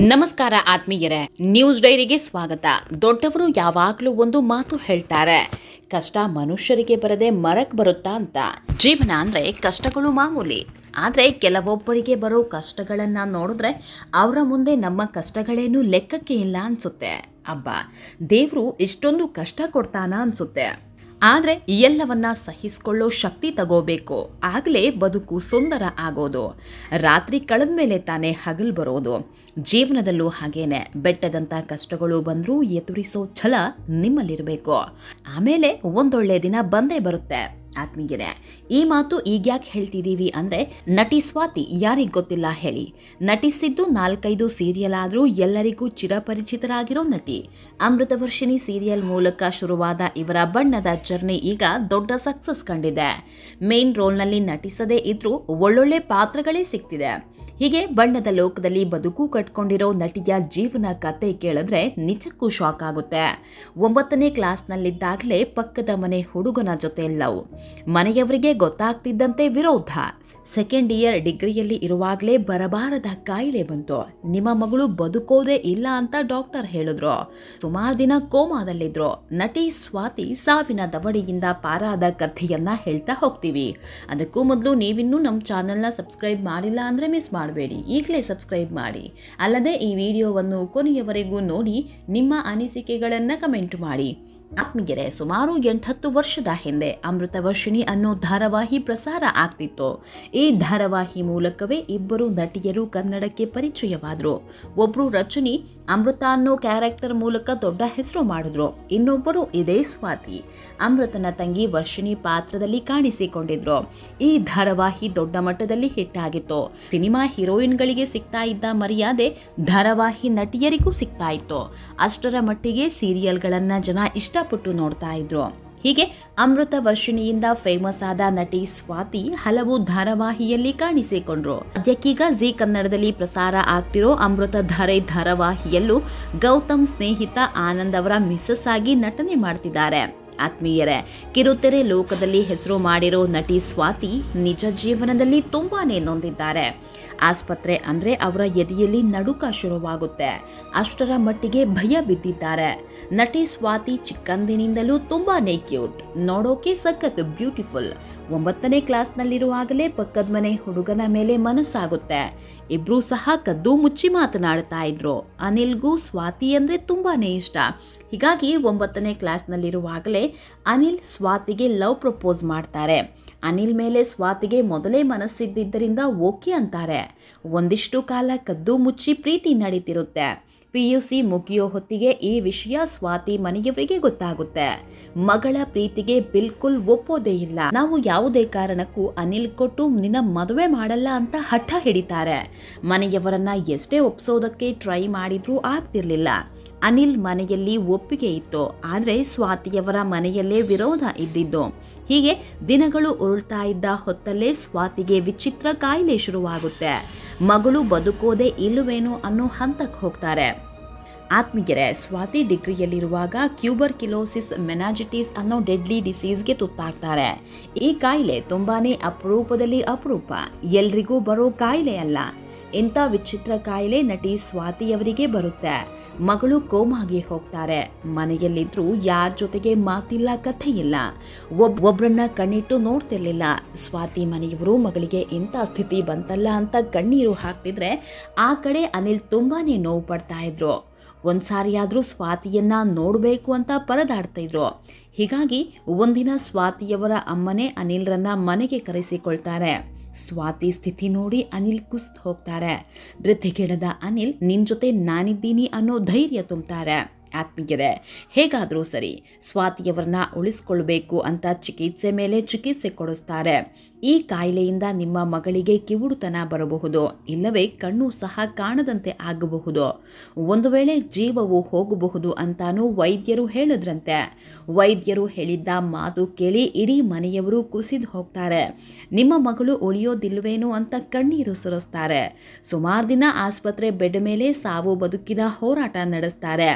ನಮಸ್ಕಾರ ಆತ್ಮೀಯರೇ ನ್ಯೂಸ್ ಡೈರಿಗೆ ಸ್ವಾಗತ ದೊಡ್ಡವರು ಯಾವಾಗಲೂ ಒಂದು ಮಾತು ಹೇಳ್ತಾರೆ ಕಷ್ಟ ಮನುಷ್ಯರಿಗೆ ಬರದೆ ಮರಕ್ ಬರುತ್ತಾ ಅಂತ ಜೀವನ ಅಂದ್ರೆ ಕಷ್ಟಗಳು ಮಾಮೂಲಿ ಆದರೆ ಕೆಲವೊಬ್ಬರಿಗೆ ಬರೋ ಕಷ್ಟಗಳನ್ನು ನೋಡಿದ್ರೆ ಅವರ ಮುಂದೆ ನಮ್ಮ ಕಷ್ಟಗಳೇನು ಲೆಕ್ಕಕ್ಕೆ ಇಲ್ಲ ಅನ್ಸುತ್ತೆ ಅಬ್ಬ ದೇವರು ಇಷ್ಟೊಂದು ಕಷ್ಟ ಕೊಡ್ತಾನ ಅನ್ಸುತ್ತೆ ಆದರೆ ಎಲ್ಲವನ್ನ ಸಹಿಸಿಕೊಳ್ಳೋ ಶಕ್ತಿ ತಗೋಬೇಕು ಆಗಲೇ ಬದುಕು ಸುಂದರ ಆಗೋದು ರಾತ್ರಿ ಕಳೆದ ಮೇಲೆ ತಾನೇ ಹಗಲು ಬರೋದು ಜೀವನದಲ್ಲೂ ಹಾಗೇನೆ ಬೆಟ್ಟದಂಥ ಕಷ್ಟಗಳು ಬಂದರೂ ಎದುರಿಸೋ ಛಲ ನಿಮ್ಮಲ್ಲಿರಬೇಕು ಆಮೇಲೆ ಒಂದೊಳ್ಳೆ ದಿನ ಬಂದೇ ಬರುತ್ತೆ ಆತ್ಮೀಯರೇ ಈ ಮಾತು ಈಗ್ಯಾಕೆ ಹೇಳ್ತಿದ್ದೀವಿ ಅಂದರೆ ನಟಿ ಸ್ವಾತಿ ಯಾರಿಗೆ ಗೊತ್ತಿಲ್ಲ ಹೇಳಿ ನಟಿಸಿದ್ದು ನಾಲ್ಕೈದು ಸೀರಿಯಲ್ ಆದರೂ ಎಲ್ಲರಿಗೂ ಚಿರಪರಿಚಿತರಾಗಿರೋ ನಟಿ ಅಮೃತವರ್ಷಿಣಿ ಸೀರಿಯಲ್ ಮೂಲಕ ಶುರುವಾದ ಇವರ ಬಣ್ಣದ ಜರ್ನಿ ಈಗ ದೊಡ್ಡ ಸಕ್ಸಸ್ ಕಂಡಿದೆ ಮೇನ್ ರೋಲ್ನಲ್ಲಿ ನಟಿಸದೇ ಇದ್ರೂ ಒಳ್ಳೊಳ್ಳೆ ಪಾತ್ರಗಳೇ ಸಿಗ್ತಿದೆ ಹೀಗೆ ಬಣ್ಣದ ಲೋಕದಲ್ಲಿ ಬದುಕು ಕಟ್ಕೊಂಡಿರೋ ನಟಿಯ ಜೀವನ ಕತೆ ಕೇಳಿದ್ರೆ ನಿಜಕ್ಕೂ ಶಾಕ್ ಆಗುತ್ತೆ ಒಂಬತ್ತನೇ ಕ್ಲಾಸ್ನಲ್ಲಿದ್ದಾಗಲೇ ಪಕ್ಕದ ಮನೆ ಹುಡುಗನ ಜೊತೆ ಲವ್ ಮನೆಯವರಿಗೆ ಗೊತ್ತಾಗ್ತಿದ್ದಂತೆ ವಿರೋಧ ಸೆಕೆಂಡ್ ಇಯರ್ ಡಿಗ್ರಿಯಲ್ಲಿ ಇರುವಾಗಲೇ ಬರಬಾರದ ಕಾಯಿಲೆ ಬಂತು ನಿಮ್ಮ ಮಗಳು ಬದುಕೋದೇ ಇಲ್ಲ ಅಂತ ಡಾಕ್ಟರ್ ಹೇಳಿದ್ರು ಸುಮಾರು ದಿನ ಕೋಮಾದಲ್ಲಿದ್ರು ನಟಿ ಸ್ವಾತಿ ಸಾವಿನ ದವಡಿಯಿಂದ ಪಾರಾದ ಕಥೆಯನ್ನ ಹೇಳ್ತಾ ಹೋಗ್ತೀವಿ ಅದಕ್ಕೂ ಮೊದಲು ನೀವಿನ್ನೂ ನಮ್ಮ ಚಾನೆಲ್ನ ಸಬ್ಸ್ಕ್ರೈಬ್ ಮಾಡಿಲ್ಲ ಅಂದರೆ ಮಿಸ್ ಮಾಡಬೇಡಿ ಈಗಲೇ ಸಬ್ಸ್ಕ್ರೈಬ್ ಮಾಡಿ ಅಲ್ಲದೆ ಈ ವಿಡಿಯೋವನ್ನು ಕೊನೆಯವರೆಗೂ ನೋಡಿ ನಿಮ್ಮ ಅನಿಸಿಕೆಗಳನ್ನು ಕಮೆಂಟ್ ಮಾಡಿ ಆತ್ಮೀಯರೇ ಸುಮಾರು ಎಂಟತ್ತು ವರ್ಷದ ಹಿಂದೆ ಅಮೃತವರ್ಷಿಣಿ ಅನ್ನೋ ಧಾರಾವಾಹಿ ಪ್ರಸಾರ ಆಗ್ತಿತ್ತು ಈ ಧಾರಾವಾಹಿ ಮೂಲಕವೇ ಇಬ್ಬರು ನಟಿಯರು ಕನ್ನಡಕ್ಕೆ ಪರಿಚಯವಾದರು ಒಬ್ರು ರಚನಿ ಅಮೃತ ಅನ್ನೋ ಕ್ಯಾರೆಕ್ಟರ್ ಮೂಲಕ ದೊಡ್ಡ ಹೆಸರು ಮಾಡಿದ್ರು ಇನ್ನೊಬ್ಬರು ಇದೇ ಸ್ವಾತಿ ಅಮೃತನ ತಂಗಿ ವರ್ಷಿಣಿ ಪಾತ್ರದಲ್ಲಿ ಕಾಣಿಸಿಕೊಂಡಿದ್ರು ಈ ಧಾರಾವಾಹಿ ದೊಡ್ಡ ಮಟ್ಟದಲ್ಲಿ ಹಿಟ್ ಆಗಿತ್ತು ಸಿನಿಮಾ ಹೀರೋಯಿನ್ಗಳಿಗೆ ಸಿಗ್ತಾ ಇದ್ದ ಮರ್ಯಾದೆ ಧಾರಾವಾಹಿ ನಟಿಯರಿಗೂ ಸಿಗ್ತಾ ಇತ್ತು ಅಷ್ಟರ ಮಟ್ಟಿಗೆ ಸೀರಿಯಲ್ಗಳನ್ನ ಜನ ಇಷ್ಟಪಟ್ಟು ನೋಡ್ತಾ ಇದ್ರು ಹೀಗೆ ಅಮೃತ ವರ್ಷಿಣಿಯಿಂದ ಫೇಮಸ್ ಆದ ನಟಿ ಸ್ವಾತಿ ಹಲವು ಧಾರಾವಾಹಿಯಲ್ಲಿ ಕಾಣಿಸಿಕೊಂಡ್ರು ಸದ್ಯಕ್ಕೀಗ ಜಿ ಕನ್ನಡದಲ್ಲಿ ಪ್ರಸಾರ ಆಗ್ತಿರೋ ಅಮೃತ ಧಾರೆ ಧಾರಾವಾಹಿಯಲ್ಲೂ ಗೌತಮ್ ಸ್ನೇಹಿತ ಆನಂದ್ ಅವರ ಮಿಸ್ಸಸ್ ಆಗಿ ನಟನೆ ಮಾಡ್ತಿದ್ದಾರೆ ಆತ್ಮೀಯರೇ ಕಿರುತೆರೆ ಲೋಕದಲ್ಲಿ ಹೆಸರು ಮಾಡಿರೋ ನಟಿ ಸ್ವಾತಿ ನಿಜ ಜೀವನದಲ್ಲಿ ತುಂಬಾನೇ ನೊಂದಿದ್ದಾರೆ ಆಸ್ಪತ್ರೆ ಅಂದರೆ ಅವರ ಎದೆಯಲ್ಲಿ ನಡುಕ ಶುರುವಾಗುತ್ತೆ ಅಷ್ಟರ ಮಟ್ಟಿಗೆ ಭಯ ಬಿದ್ದಿದ್ದಾರೆ ನಟಿ ಸ್ವಾತಿ ಚಿಕ್ಕಂದಿನಿಂದಲೂ ತುಂಬಾನೇ ಕ್ಯೂಟ್ ನೋಡೋಕೆ ಸಖತ್ ಬ್ಯೂಟಿಫುಲ್ ಒಂಬತ್ತನೇ ಕ್ಲಾಸ್ನಲ್ಲಿರುವಾಗಲೇ ಪಕ್ಕದ ಮನೆ ಹುಡುಗನ ಮೇಲೆ ಮನಸ್ಸಾಗುತ್ತೆ ಇಬ್ರೂ ಸಹ ಕದ್ದು ಮುಚ್ಚಿ ಮಾತನಾಡ್ತಾ ಇದ್ರು ಅನಿಲ್ಗೂ ಸ್ವಾತಿ ಅಂದರೆ ತುಂಬಾನೇ ಇಷ್ಟ ಹೀಗಾಗಿ ಒಂಬತ್ತನೇ ಕ್ಲಾಸ್ನಲ್ಲಿರುವಾಗಲೇ ಅನಿಲ್ ಸ್ವಾತಿಗೆ ಲವ್ ಪ್ರಪೋಸ್ ಮಾಡ್ತಾರೆ ಅನಿಲ್ ಮೇಲೆ ಸ್ವಾತಿಗೆ ಮೊದಲೇ ಮನಸ್ಸಿದ್ದಿದ್ದರಿಂದ ಓಕೆ ಅಂತಾರೆ ಒಂದಿಷ್ಟು ಕಾಲ ಕದ್ದು ಮುಚ್ಚಿ ಪ್ರೀತಿ ನಡೀತಿರುತ್ತೆ ಪಿ ಯು ಸಿ ಮುಗಿಯೋ ಹೊತ್ತಿಗೆ ಈ ವಿಷಯ ಸ್ವಾತಿ ಮನೆಯವರಿಗೆ ಗೊತ್ತಾಗುತ್ತೆ ಮಗಳ ಪ್ರೀತಿಗೆ ಬಿಲ್ಕುಲ್ ಒಪ್ಪೋದೇ ಇಲ್ಲ ನಾವು ಯಾವುದೇ ಕಾರಣಕ್ಕೂ ಅನಿಲ್ ಕೊಟ್ಟು ನಿನ್ನ ಮದುವೆ ಮಾಡಲ್ಲ ಅಂತ ಹಠ ಹಿಡಿತಾರೆ ಮನೆಯವರನ್ನ ಎಷ್ಟೇ ಒಪ್ಸೋದಕ್ಕೆ ಟ್ರೈ ಮಾಡಿದ್ರೂ ಆಗ್ತಿರ್ಲಿಲ್ಲ ಅನಿಲ್ ಮನೆಯಲ್ಲಿ ಒಪ್ಪಿಗೆ ಇತ್ತು ಆದರೆ ಸ್ವಾತಿಯವರ ಮನೆಯಲ್ಲೇ ವಿರೋಧ ಇದ್ದಿದ್ದು ಹೀಗೆ ದಿನಗಳು ಉರುಳ್ತಾ ಇದ್ದ ಹೊತ್ತಲ್ಲೇ ಸ್ವಾತಿಗೆ ವಿಚಿತ್ರ ಕಾಯಿಲೆ ಶುರುವಾಗುತ್ತೆ ಮಗಳು ಬದುಕೋದೇ ಇಲ್ಲವೇನೋ ಅನ್ನೋ ಹಂತಕ್ಕೆ ಹೋಗ್ತಾರೆ ಆತ್ಮೀಯರೇ ಸ್ವಾತಿ ಡಿಗ್ರಿಯಲ್ಲಿರುವಾಗ ಕ್ಯೂಬರ್ ಕಿಲೋಸಿಸ್ ಮೆನಾಜಿಟಿಸ್ ಅನ್ನೋ ಡೆಡ್ಲಿ ಡಿಸೀಸ್ಗೆ ತುತ್ತಾಗ್ತಾರೆ ಈ ಕಾಯಿಲೆ ತುಂಬಾನೇ ಅಪರೂಪದಲ್ಲಿ ಅಪರೂಪ ಎಲ್ರಿಗೂ ಬರೋ ಕಾಯಿಲೆ ಅಲ್ಲ ಇಂಥ ವಿಚಿತ್ರ ಕಾಯಿಲೆ ನಟಿ ಸ್ವಾತಿಯವರಿಗೆ ಬರುತ್ತೆ ಮಗಳು ಕೋಮಾಗಿ ಹೋಗ್ತಾರೆ ಮನೆಯಲ್ಲಿದ್ರೂ ಯಾರ ಜೊತೆಗೆ ಮಾತಿಲ್ಲ ಕಥೆ ಇಲ್ಲ ಒಬ್ ಒಬ್ರನ್ನ ಕಣ್ಣಿಟ್ಟು ನೋಡ್ತಿರ್ಲಿಲ್ಲ ಸ್ವಾತಿ ಮನೆಯವರು ಮಗಳಿಗೆ ಇಂಥ ಸ್ಥಿತಿ ಬಂತಲ್ಲ ಅಂತ ಕಣ್ಣೀರು ಹಾಕ್ತಿದ್ರೆ ಆ ಕಡೆ ಅನಿಲ್ ತುಂಬಾನೇ ನೋವು ಪಡ್ತಾ ಇದ್ರು ಒಂದ್ಸಾರಿಯಾದ್ರೂ ಸ್ವಾತಿಯನ್ನ ನೋಡಬೇಕು ಅಂತ ಪರದಾಡ್ತಾ ಇದ್ರು ಹೀಗಾಗಿ ಒಂದಿನ ಸ್ವಾತಿಯವರ ಅಮ್ಮನೇ ಅನಿಲ್ರನ್ನ ಮನೆಗೆ ಕರೆಸಿಕೊಳ್ತಾರೆ ಸ್ವಾತಿ ಸ್ಥಿತಿ ನೋಡಿ ಅನಿಲ್ ಕುಸ್ತ್ ಹೋಗ್ತಾರೆ ಧೃತಿಗೆಡದ ಅನಿಲ್ ನಿನ್ ಜೊತೆ ನಾನಿದ್ದೀನಿ ಅನ್ನೋ ಧೈರ್ಯ ತುಂಬ್ತಾರೆ ಆತ್ಮೀಯರೇ ಹೇಗಾದರೂ ಸರಿ ಸ್ವಾತಿಯವರನ್ನ ಉಳಿಸ್ಕೊಳ್ಬೇಕು ಅಂತ ಚಿಕಿತ್ಸೆ ಮೇಲೆ ಚಿಕಿತ್ಸೆ ಕೊಡಿಸ್ತಾರೆ ಈ ಕಾಯಿಲೆಯಿಂದ ನಿಮ್ಮ ಮಗಳಿಗೆ ಕಿವುಡುತನ ಬರಬಹುದು ಇಲ್ಲವೇ ಕಣ್ಣು ಸಹ ಕಾಣದಂತೆ ಆಗಬಹುದು ಒಂದು ವೇಳೆ ಜೀವವು ಹೋಗಬಹುದು ಅಂತಾನೂ ವೈದ್ಯರು ಹೇಳಿದ್ರಂತೆ ವೈದ್ಯರು ಹೇಳಿದ್ದ ಮಾತು ಕೇಳಿ ಇಡೀ ಮನೆಯವರು ಕುಸಿದು ಹೋಗ್ತಾರೆ ನಿಮ್ಮ ಮಗಳು ಉಳಿಯೋದಿಲ್ವೇನೋ ಅಂತ ಕಣ್ಣೀರು ಸುರಿಸ್ತಾರೆ ಸುಮಾರು ದಿನ ಆಸ್ಪತ್ರೆ ಬೆಡ್ ಮೇಲೆ ಸಾವು ಬದುಕಿನ ಹೋರಾಟ ನಡೆಸ್ತಾರೆ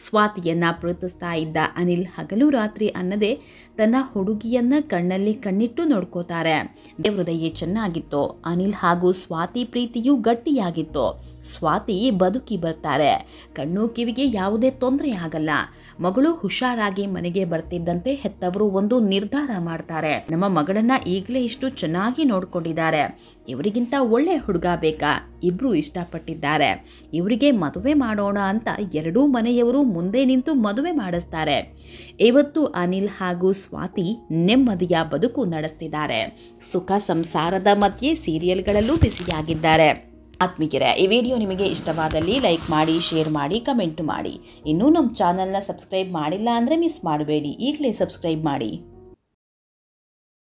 ಸ್ವಾತಿಯನ್ನ ಪ್ರೀತಿಸ್ತಾ ಇದ್ದ ಅನಿಲ್ ಹಗಲು ರಾತ್ರಿ ಅನ್ನದೇ ತನ್ನ ಹುಡುಗಿಯನ್ನ ಕಣ್ಣಲ್ಲಿ ಕಣ್ಣಿಟ್ಟು ನೋಡ್ಕೋತಾರೆ ಹೃದಯ ಚೆನ್ನಾಗಿತ್ತು ಅನಿಲ್ ಹಾಗೂ ಸ್ವಾತಿ ಪ್ರೀತಿಯು ಗಟ್ಟಿಯಾಗಿತ್ತು ಸ್ವಾತಿ ಬದುಕಿ ಬರ್ತಾರೆ ಕಣ್ಣು ಕಿವಿಗೆ ಯಾವುದೇ ತೊಂದರೆ ಆಗಲ್ಲ ಮಗಳು ಹುಷಾರಾಗಿ ಮನೆಗೆ ಬರ್ತಿದ್ದಂತೆ ಹೆತ್ತವರು ಒಂದು ನಿರ್ಧಾರ ಮಾಡ್ತಾರೆ ನಮ್ಮ ಮಗಳನ್ನ ಈಗಲೇ ಇಷ್ಟು ಚೆನ್ನಾಗಿ ನೋಡ್ಕೊಂಡಿದ್ದಾರೆ ಇವರಿಗಿಂತ ಒಳ್ಳೆ ಹುಡುಗ ಬೇಕಾ ಇಬ್ರು ಇಷ್ಟಪಟ್ಟಿದ್ದಾರೆ ಇವರಿಗೆ ಮದುವೆ ಮಾಡೋಣ ಅಂತ ಎರಡೂ ಮನೆಯವರು ಮುಂದೆ ನಿಂತು ಮದುವೆ ಮಾಡಿಸ್ತಾರೆ ಇವತ್ತು ಅನಿಲ್ ಹಾಗೂ ಸ್ವಾತಿ ನೆಮ್ಮದಿಯ ಬದುಕು ನಡೆಸ್ತಿದ್ದಾರೆ ಸುಖ ಸಂಸಾರದ ಮಧ್ಯೆ ಸೀರಿಯಲ್ಗಳಲ್ಲೂ ಬಿಸಿಯಾಗಿದ್ದಾರೆ ಆತ್ಮೀಯರೇ ಈ ವಿಡಿಯೋ ನಿಮಗೆ ಇಷ್ಟವಾದಲ್ಲಿ ಲೈಕ್ ಮಾಡಿ ಶೇರ್ ಮಾಡಿ ಕಮೆಂಟ್ ಮಾಡಿ ಇನ್ನೂ ನಮ್ಮ ಚಾನಲ್ನ ಸಬ್ಸ್ಕ್ರೈಬ್ ಮಾಡಿಲ್ಲ ಅಂದರೆ ಮಿಸ್ ಮಾಡಬೇಡಿ ಈಗಲೇ ಸಬ್ಸ್ಕ್ರೈಬ್ ಮಾಡಿ